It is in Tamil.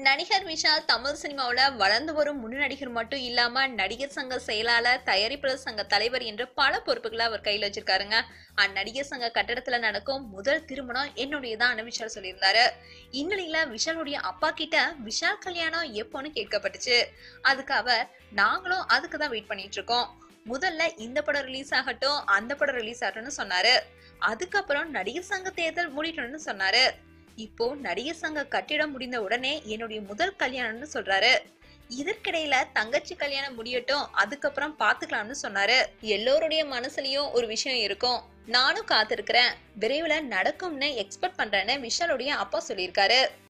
நடிகர் விஷால் தமிழ் சினிமாவுல வளர்ந்து வரும் முன்னணி நடிகர் மட்டும் இல்லாம நடிகர் சங்க செயலாளர் தயாரிப்பாளர் சங்க தலைவர் என்று பல பொறுப்புகளை அவர் கையில வச்சிருக்காருங்க அந்நடிகர் சங்க கட்டடத்துல நடக்கும் முதல் திருமணம் என்னுடையதான் விஷால் சொல்லியிருந்தாரு இந்நிலையில விஷாலுடைய அப்பா கிட்ட விஷால் கல்யாணம் எப்போன்னு கேட்கப்பட்டுச்சு அதுக்கு அவர் நாங்களும் அதுக்கு தான் வெயிட் பண்ணிட்டு இருக்கோம் முதல்ல இந்த படம் ரிலீஸ் ஆகட்டும் அந்த படம் ரிலீஸ் ஆகட்டும்னு சொன்னாரு அதுக்கப்புறம் நடிகர் சங்க தேர்தல் முடியட்டும்னு சொன்னாரு இப்போ நடிகர் சங்க கட்டிடம் முடிந்த உடனே என்னுடைய முதல் கல்யாணம்னு சொல்றாரு இதற்கிடையில தங்கச்சி கல்யாணம் முடியட்டும் அதுக்கப்புறம் பாத்துக்கலாம்னு சொன்னாரு எல்லோருடைய மனசுலயும் ஒரு விஷயம் இருக்கும் நானும் காத்திருக்கிறேன் விரைவில் நடக்கும்னு எக்ஸ்பெக்ட் பண்றேன்னு விஷாலுடைய அப்பா சொல்லியிருக்காரு